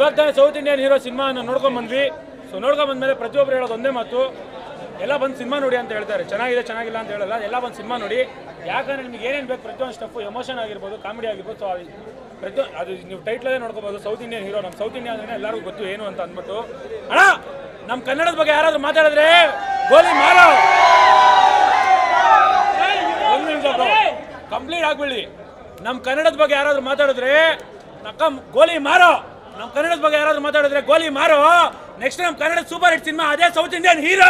ಇವಾಗ ತಾನೇ south Indian hero ಸಿನಿಮಾನ ನೋಡ್ಕೊಂಡ್ ಬಂದ್ವಿ ಸೊ ನೋಡ್ಕೊಂಡ್ ಬಂದ್ಮೇಲೆ ಪ್ರತಿಯೊಬ್ರು ಹೇಳೋದು ಒಂದೇ ಮಾತು ಎಲ್ಲ ಬಂದು ಸಿನಿಮಾ ನೋಡಿ ಅಂತ ಹೇಳ್ತಾರೆ ಚೆನ್ನಾಗಿದೆ ಚೆನ್ನಾಗಿಲ್ಲ ಅಂತ ಹೇಳಲ್ಲ ಎಲ್ಲ ಬಂದು ಸಿನಿಮಾ ನೋಡಿ ಯಾಕಂದ್ರೆ ನಿಮ್ಗೆ ಏನೇನು ಬೇಕು ಪ್ರತಿಯೊಂದು ಸ್ಟಫ್ ಎಮೋಷನ್ ಆಗಿರ್ಬೋದು ಕಾಮಿಡಿ ಆಗಿರ್ಬೋದು ಸೊ ಪ್ರತಿ ಅದು ನೀವು ಟೈಟ್ಲಲ್ಲೇ ನೋಡ್ಕೋಬೋದು ಸೌತ್ ಇಂಡಿಯನ್ ಹೀರೋ ನಮ್ಮ ಸೌತ್ ಇಂಡಿಯಾ ಅಂದ್ರೆ ಎಲ್ಲರಿಗೂ ಗೊತ್ತು ಏನು ಅಂತ ಅಂದ್ಬಿಟ್ಟು ಅಣ್ಣ ನಮ್ಮ ಕನ್ನಡದ ಬಗ್ಗೆ ಯಾರಾದ್ರೂ ಮಾತಾಡಿದ್ರೆ ಗೋಲಿ ಮಾರೋ ಒಂದು ನಿಮಿಷ ಕಂಪ್ಲೀಟ್ ಆಗ್ಬಿಡಿ ನಮ್ಮ ಕನ್ನಡದ ಬಗ್ಗೆ ಯಾರಾದ್ರೂ ಮಾತಾಡಿದ್ರೆ ನಕ್ಕ ಗೋಲಿ ಮಾರೋ ನಮ್ಮ ಕನ್ನಡದ ಬಗ್ಗೆ ಯಾರಾದ್ರೂ ಮಾತಾಡಿದ್ರೆ ಗೋಲಿ ಮಾರೋ ನೆಕ್ಸ್ಟ್ ನಮ್ಮ ಕನ್ನಡ ಸೂಪರ್ ಹಿಟ್ ಸಿನಿಮಾ ಅದೇ South Indian hero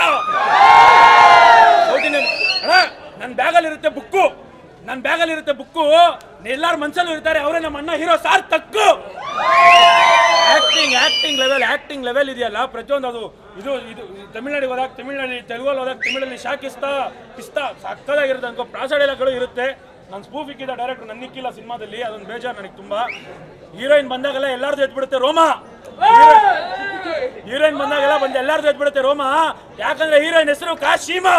South Indian ಅಣ್ಣ ನನ್ನ ಬ್ಯಾಗಲ್ಲಿ ಇರುತ್ತೆ ಬುಕ್ಕು ನನ್ನ ಬ್ಯಾಗಲ್ಲಿ ಇರುತ್ತೆ ಬುಕ್ಕು ಎಲ್ಲಾರ ಮನ್ಸಲ್ಲೂ ಇರ್ತಾರೆ ಅವರೇ ನಮ್ಮ ಅಣ್ಣ ಹೀರೋ ಸಾರ್ ತಕ್ಕು acting acting level acting level ಇದೆಯಲ್ಲ ಪ್ರತಿಯೊಂದು ಅದು ಇದು ಇದು ತಮಿಳ್ನಾಡಿಗೆ ಹೋದಾಗ ತಮಿಳ್ನಾಡಿ ತೆಲುಗಲ್ಲಿ ಹೋದಾಗ ತಮಿಳಲ್ಲಿ ಶಾಕಿಸ್ತಾ ಕಿಸ್ತಾ ಸಕ್ಕದಾಗಿರುತ್ತೆ ಅನ್ಕೋ ಪ್ರಾಸಡೆಲಗಳು ಇರುತ್ತೆ ನಾನು ಸ್ಪೂಫ್ ಇಕ್ಕಿದ ಡೈರೆಕ್ಟರ್ ನನ್ನ ಇಕ್ಕಿಲ್ಲ ಸಿನಿಮಾದಲ್ಲಿ ಅದೊಂದು ಬೇಜಾರು ನನಗೆ ತುಂಬಾ ಹೀರೋಯಿನ್ ಬಂದಾಗೆಲ್ಲ ಎಲ್ಲಾರ್ದು ಎದ್ಬಿಡುತ್ತೆ ರೋಮ ಹೀರೋಯಿನ್ ಬಂದಾಗೆಲ್ಲ ಬಂದು ಎಲ್ಲಾರ್ದು ಎದ್ಬಿಡುತ್ತೆ ರೋಮ ಯಾಕಂದ್ರೆ ಹೀರೋಯಿನ್ ಹೆಸರು ಕಾಶಿಮಾ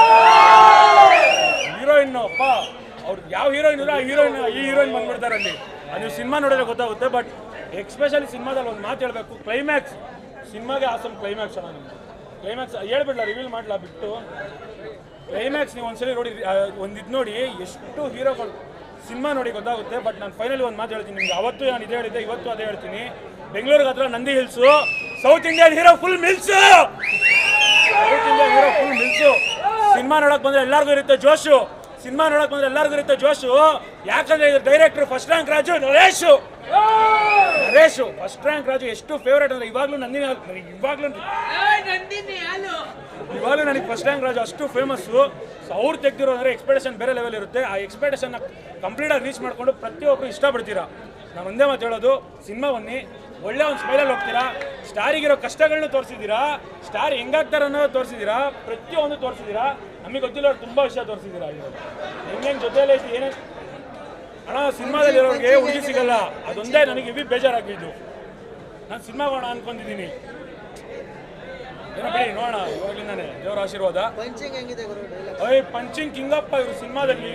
ಹೀರೋಯಿನ್ ಅಪ್ಪ ಅವ್ರು ಯಾವ ಹೀರೋಯಿನ್ ಇರೋ ಆ ಹೀರೋಯಿನ್ ಈ ಹೀರೋಯಿನ್ ಬಂದ್ಬಿಡ್ತಾರೆ ಅಲ್ಲಿ ಅದು ನೀವು ಸಿನಿಮಾ ನೋಡಿದ್ರೆ ಗೊತ್ತಾಗುತ್ತೆ ಬಟ್ ಎಕ್ಸ್ಪೆಷಲಿ ಸಿನಿಮಾದಲ್ಲಿ ಒಂದು ಮಾತು ಹೇಳ್ಬೇಕು ಕ್ಲೈಮ್ಯಾಕ್ಸ್ ಸಿನಿಮಾಗೆ ಆಸಮ್ ಕ್ಲೈಮ್ಯಾಕ್ಸ್ ಅಣ್ಣ ನಿಮ್ಗೆ ಕ್ಲೈಮ್ಯಾಕ್ಸ್ ಹೇಳ್ಬಿಡ್ಲ ರಿವೀಲ್ ಮಾಡ್ಲಾ ಬಿಟ್ಟು ಕ್ಲೈಮ್ಯಾಕ್ಸ್ ನೀವು ಒಂದ್ಸಲಿ ನೋಡಿ ಒಂದು ಇದು ನೋಡಿ ಎಷ್ಟು ಹೀರೋಗಳು ಸಿನಿಮಾ ನೋಡಿ ಗೊತ್ತಾಗುತ್ತೆ ಬಟ್ ನಾನು ಫೈನಲಿ ಒಂದು ಮಾತು ಹೇಳ್ತೀನಿ ನಿಮ್ಗೆ ಅವತ್ತು ನಾನು ಇದೇ ಹೇಳಿದ್ದೆ ಇವತ್ತು ಅದೇ ಹೇಳ್ತೀನಿ ಬೆಂಗಳೂರಿಗೆ ಹತ್ರ Nandi hills South Indian hero full meals South Indian hero full meals cinema ನೋಡಕ್ ಬಂದ್ರೆ ಎಲ್ಲರಿಗೂ ಇರುತ್ತೆ ಜೋಶು ಸಿನಿಮಾ ನೋಡಕ್ ಬಂದ್ರೆ ಎಲ್ಲರಿಗೂ ಇರುತ್ತೆ ಜೋಶು ಯಾಕಂದ್ರೆ ಇದು director first rank Raju Naresh Naresh first rank Raju ಎಷ್ಟು ಫೇವ್ರೇಟ್ ಅಂದ್ರೆ ಇವಾಗ್ಲೂ ನಂದಿನಿ ನನಗೆ ಇವಾಗ್ಲೂ ಇವಾಗಲೂ ನನಗೆ ಫಸ್ಟ್ ರ್ಯಾಂಕ್ ರಾಜು ಅಷ್ಟು ಫೇಮಸ್ಸು ಸೊ ಅವ್ರು ತೆಗ್ದಿರೋ ಅಂದರೆ ಎಕ್ಸ್ಪೆಕ್ಟೇಷನ್ ಬೇರೆ ಲೆವೆಲ್ ಇರುತ್ತೆ ಆ ಎಕ್ಸ್ಪೆಕ್ಟೇಷನ್ನ ಕಂಪ್ಲೀಟಾಗಿ ರೀಚ್ ಮಾಡ್ಕೊಂಡು ಪ್ರತಿಯೊಬ್ಬರು ಇಷ್ಟಪಡ್ತೀರಾ ನಾನು ಒಂದೇ ಮಾತು ಹೇಳೋದು ಸಿನಿಮಾ ಬನ್ನಿ ಒಳ್ಳೆ ಒಂದು ಸ್ಮೈಲಲ್ಲಿ ಹೋಗ್ತೀರಾ ಸ್ಟಾರಿಗಿರೋ ಕಷ್ಟಗಳನ್ನ ತೋರಿಸಿದ್ದೀರಾ ಸ್ಟಾರ್ ಹೆಂಗಾಗ್ತಾರೆ ಅನ್ನೋದು ತೋರಿಸಿದ್ದೀರಾ ಪ್ರತಿಯೊಂದು ತೋರಿಸಿದ್ದೀರಾ ನಮಗೆ ಗೊತ್ತಿಲ್ಲ ತುಂಬ ವಿಷಯ ತೋರಿಸಿದ್ದೀರಾ ಇದು ಹೆಂಗೆ ಹೆಂಗೆ ಜೊತೆಯಲ್ಲೇ ಐತಿ ಏನೇ ಅಣ್ಣ ಸಿನಿಮಾದಲ್ಲಿ ಇರೋರಿಗೆ ಹುಡುಗಿ ಸಿಗಲ್ಲ ಅದೊಂದೇ ನನಗೆ ಇವಿ ಬೇಜಾರಾಗಿದ್ದು ನಾನು ಸಿನಿಮಾ ಮಾಡೋಣ ಅನ್ಕೊಂಡಿದ್ದೀನಿ ಏನೋ ಬಿಡಿ ನೋಡೋಣ ಇವಾಗಲಿಂದಾನೆ ದೇವರ ಆಶೀರ್ವಾದ ಪಂಚಿಂಗ್ ಹೆಂಗಿದೆ ಗುರು ಡೈಲಾಗ್ ಓಯ್ ಪಂಚಿಂಗ್ ಕಿಂಗಪ್ಪ ಇವರು ಸಿನಿಮಾದಲ್ಲಿ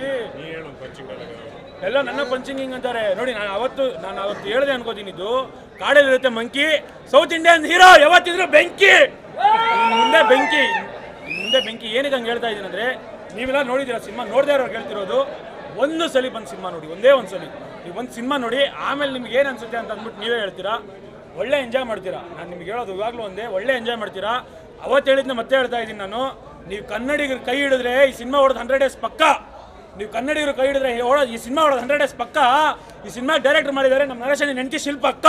ಎಲ್ಲ ನನ್ನ ಪಂಚಿಂಗ್ ಹಿಂಗ್ ಅಂತಾರೆ ನೋಡಿ ನಾನು ಅವತ್ತು ನಾನು ಅವತ್ತು ಹೇಳ್ದೆ ಅನ್ಕೋತೀನಿ ಇದು ಕಾಡಲ್ಲಿ ಇರುತ್ತೆ ಮಂಕಿ ಸೌತ್ ಇಂಡಿಯನ್ ಹೀರೋ ಯಾವತ್ತಿದ್ರು ಬೆಂಕಿ ಇನ್ ಮುಂದೆ ಬೆಂಕಿ ಇನ್ ಮುಂದೆ ಬೆಂಕಿ ಏನಕ್ಕೆ ಹಂಗೆ ಹೇಳ್ತಾ ಇದ್ದೀನಿ ಅಂದ್ರೆ ನೀವೆಲ್ಲ ನೋಡಿದ್ದೀರಾ ಸಿನಿಮಾ ನೋಡದೇ ಇರೋರು ಹೇಳ್ತಿರೋದು ಒಂದು ಸಲ ಬಂದು ಸಿನಿಮಾ ನೋಡಿ ಒಂದೇ ಒಂದು ಸಲ ನೀವು ಒಂದು ಸಿನಿಮಾ ನೋಡಿ ಆಮೇಲೆ ನಿಮ್ಗೆ ಏನು ಅನ್ಸುತ್ತೆ ಅಂತ ಅಂದ್ಬಿಟ್ಟು ನೀವೇ ಹೇಳ್ತೀರಾ ಒಳ್ಳೆ ಎಂಜಾಯ್ ಮಾಡ್ತೀರಾ ನಾನು ನಿಮ್ಗೆ ಹೇಳೋದು ಇವಾಗಲೂ ಒಂದೇ ಒಳ್ಳೆ ಎಂಜಾಯ್ ಮಾಡ್ತೀರಾ ಅವತ್ತು ಹೇಳಿದ್ನ ಮತ್ತೆ ಹೇಳ್ತಾ ಇದ್ದೀನಿ ನಾನು ನೀವು ಕನ್ನಡಿಗರು ಕೈ ಹಿಡಿದ್ರೆ ಈ ಸಿನಿಮಾ ಹೊಡೆದು ಹಂಡ್ರೆಡ್ ಡೇಸ್ ಪಕ್ಕ ನೀವು ಕನ್ನಡಿಗರು ಕೈ ಹಿಡಿದ್ರೆ ಓಡೋ ಈ ಸಿನಿಮಾ ಹೊಡೆದು ಹಂಡ್ರೆಡ್ ಡೇಸ್ ಪಕ್ಕ ಈ ಸಿನಿಮಾ ಡೈರೆಕ್ಟರ್ ಮಾಡಿದ್ದಾರೆ ನಮ್ಮ ನರೇಶನ್ ಹೆಂಡತಿ ಶಿಲ್ಪ ಅಕ್ಕ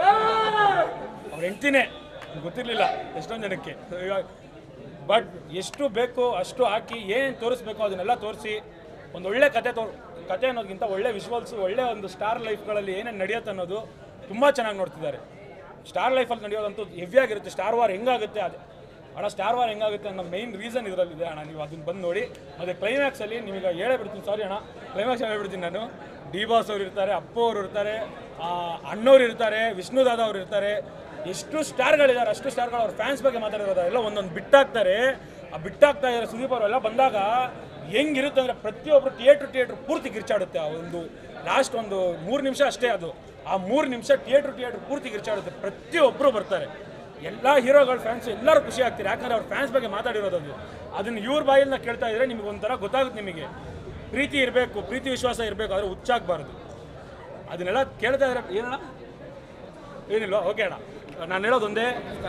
ಅವ್ರ ಹೆಂಡ್ತಿನೇ ಗೊತ್ತಿರಲಿಲ್ಲ ಎಷ್ಟೊಂದು ಜನಕ್ಕೆ ಬಟ್ ಎಷ್ಟು ಬೇಕು ಅಷ್ಟು ಹಾಕಿ ಏನೇನು ತೋರಿಸ್ಬೇಕು ಅದನ್ನೆಲ್ಲ ತೋರಿಸಿ ಒಂದು ಒಳ್ಳೆ ಕತೆ ತೋ ಕತೆ ಅನ್ನೋದಕ್ಕಿಂತ ಒಳ್ಳೆ ವಿಶ್ವಲ್ಸು ಒಳ್ಳೆ ಒಂದು ಸ್ಟಾರ್ ಲೈಫ್ಗಳಲ್ಲಿ ಏನೇನು ನಡೆಯುತ್ತೆ ಅನ್ನೋದು ತುಂಬ ಚೆನ್ನಾಗಿ ನೋಡ್ತಿದ್ದಾರೆ ಸ್ಟಾರ್ ಲೈಫಲ್ಲಿ ನಡೆಯೋದಂತೂ ಹೆವಿಯಾಗಿರುತ್ತೆ ಸ್ಟಾರ್ ವಾರ್ ಹೆಂಗಾಗುತ್ತೆ ಅದು ಅಣ್ಣ ಸ್ಟಾರ್ ವಾರ್ ಹೆಂಗಾಗುತ್ತೆ ಅನ್ನೋ ಮೈನ್ ರೀಸನ್ ಇದರಲ್ಲಿದೆ ಅಣ್ಣ ನೀವು ಅದನ್ನ ಬಂದು ನೋಡಿ ಮತ್ತು ಕ್ಲೈಮ್ಯಾಕ್ಸಲ್ಲಿ ನಿಮಗೆ ಹೇಳೇ ಬಿಡ್ತೀನಿ ಸಾರಿ ಅಣ್ಣ ಕ್ಲೈಮ್ಯಾಕ್ಸ್ ಹೇಳ್ಬಿಡ್ತೀನಿ ನಾನು ಡಿ ಬಾಸ್ ಅವ್ರು ಇರ್ತಾರೆ ಅಪ್ಪು ಅವರು ಇರ್ತಾರೆ ಆ, ಅಣ್ಣವ್ರು ಇರ್ತಾರೆ ವಿಷ್ಣು ದಾದ ಅವ್ರು ಇರ್ತಾರೆ ಎಷ್ಟು ಸ್ಟಾರ್ಗಳಿದ್ದಾರೆ ಅಷ್ಟು ಸ್ಟಾರ್ಗಳು ಅವ್ರ ಫ್ಯಾನ್ಸ್ ಬಗ್ಗೆ ಮಾತಾಡಿರೋದು ಎಲ್ಲ ಒಂದೊಂದು ಬಿಟ್ಟಾಕ್ತಾರೆ ಆ ಬಿಟ್ಟಾಕ್ತಾ ಇದ್ದಾರೆ ಸುದೀಪ್ ಅವರೆಲ್ಲ ಬಂದಾಗ ಹೆಂಗಿರುತ್ತೆ ಅಂದರೆ ಪ್ರತಿಯೊಬ್ಬರು ಥಿಯೇಟ್ರ್ ಥಿಯೇಟ್ರ್ ಪೂರ್ತಿ ಕಿರ್ಚಾಡುತ್ತೆ ಆ ಒಂದು ಲಾಸ್ಟ್ ಒಂದು ಮೂರು ನಿಮಿಷ ಅಷ್ಟೇ ಅದು ಆ ಮೂರು ನಿಮಿಷ ಥಿಯೇಟ್ರ್ ಥಿಯೇಟ್ರ್ ಪೂರ್ತಿ ಕಿರ್ಚಾಡುತ್ತೆ ಪ್ರತಿಯೊಬ್ಬರು ಬರ್ತಾರೆ ಎಲ್ಲ ಹೀರೋಗಳ ಫ್ಯಾನ್ಸ್ ಎಲ್ಲರೂ ಖುಷಿ ಆಗ್ತಾರೆ ಯಾಕಂದ್ರೆ ಅವ್ರ ಫ್ಯಾನ್ಸ್ ಬಗ್ಗೆ ಮಾತಾಡಿರೋದು ಅದು ಅದನ್ನ ಇವ್ರ ಬಾಯಿಂದ ಕೇಳ್ತಾ ಇದ್ರೆ ನಿಮಗೆ ಒಂಥರ ಗೊತ್ತಾಗುತ್ತೆ ನಿಮಗೆ ಪ್ರೀತಿ ಇರಬೇಕು ಪ್ರೀತಿ ವಿಶ್ವಾಸ ಇರಬೇಕು ಆದರೆ ಹುಚ್ಚಾಗಬಾರ್ದು ಅದನ್ನೆಲ್ಲ ಕೇಳ್ತಾ ಇದ್ರೆ ಏನಣ್ಣ ಏನಿಲ್ಲ ಓಕೆ ಅಣ್ಣ ನಾನು ಹೇಳೋದು ಒಂದೇ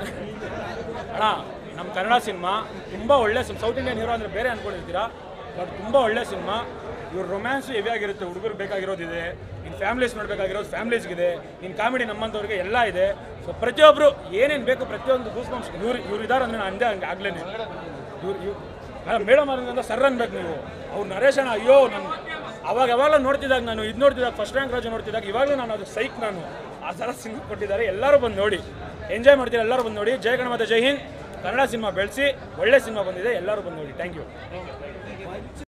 ಅಣ್ಣ ನಮ್ಮ ಕನ್ನಡ ಸಿನಿಮಾ ತುಂಬ ಒಳ್ಳೆ ಸಿನಿಮಾ ಸೌತ್ ಇಂಡಿಯನ್ ಹೀರೋ ಅಂದರೆ ಬೇರೆ ಅಂದ್ಕೊಂಡಿರ್ತೀರಾ ಬಟ್ ತುಂಬ ಒಳ್ಳೆ ಸಿನಿಮಾ ಇವ್ರ ರೊಮ್ಯಾನ್ಸ್ ಹೆವಿ ಆಗಿರುತ್ತೆ ಹುಡುಗರು ಬೇಕಾಗಿರೋದಿದೆ ಇನ್ನು ಫ್ಯಾಮ್ಲೀಸ್ ನೋಡಬೇಕಾಗಿರೋದು ಫ್ಯಾಮ್ಲೀಸ್ಗಿದೆ ಇನ್ನು ಕಾಮಿಡಿ ನಮ್ಮಂಥವ್ರಿಗೆ ಎಲ್ಲ ಇದೆ ಸೊ ಪ್ರತಿಯೊಬ್ಬರು ಏನೇನು ಬೇಕು ಪ್ರತಿಯೊಂದು ಗೂಸ್ ಬಂಪ್ಸ್ ಇವ್ರು ಇವ್ರು ಇದ್ದಾರೆ ಅಂದರೆ ನಾನು ಅಂದೆ ಹಂಗೆ ಆಗ್ಲೇನೆ ಇವ್ರು ಇವ್ ಅಲ್ಲ ಮೇಡಮ್ ಅವ್ರಿಂದ ಸರ್ ಅನ್ಬೇಕು ನೀವು ಅವ್ರು ನರೇಶ್ ಅಣ್ಣ ಅಯ್ಯೋ ನಾನು ಅವಾಗ ಯಾವಾಗಲೂ ನೋಡ್ತಿದ್ದಾಗ ನಾನು ಇದು ನೋಡ್ತಿದ್ದಾಗ ಫಸ್ಟ್ ರ್ಯಾಂಕ್ ರಾಜು ನೋಡ್ತಿದ್ದಾಗ ಇವಾಗಲೂ ನಾನು ಅದು ಸೈಕ್ ನಾನು ಆ ಥರ ಸಿನಿಮಾ ಕೊಟ್ಟಿದ್ದಾರೆ ಎಲ್ಲರೂ ಬಂದು ನೋಡಿ ಎಂಜಾಯ್ ಮಾಡ್ತೀರಾ ಎಲ್ಲರೂ ಬಂದು ನೋಡಿ ಜೈ ಗಣಮತ ಜೈ ಹಿಂದ್ ಕನ್ನಡ ಸಿನಿಮಾ ಬೆಳೆಸಿ ಒಳ್ಳೆ ಸಿನಿಮಾ ಬಂದಿದೆ ಎಲ್ಲರೂ ಬಂದು ನೋಡಿ ಥ್ಯಾಂಕ್ ಯು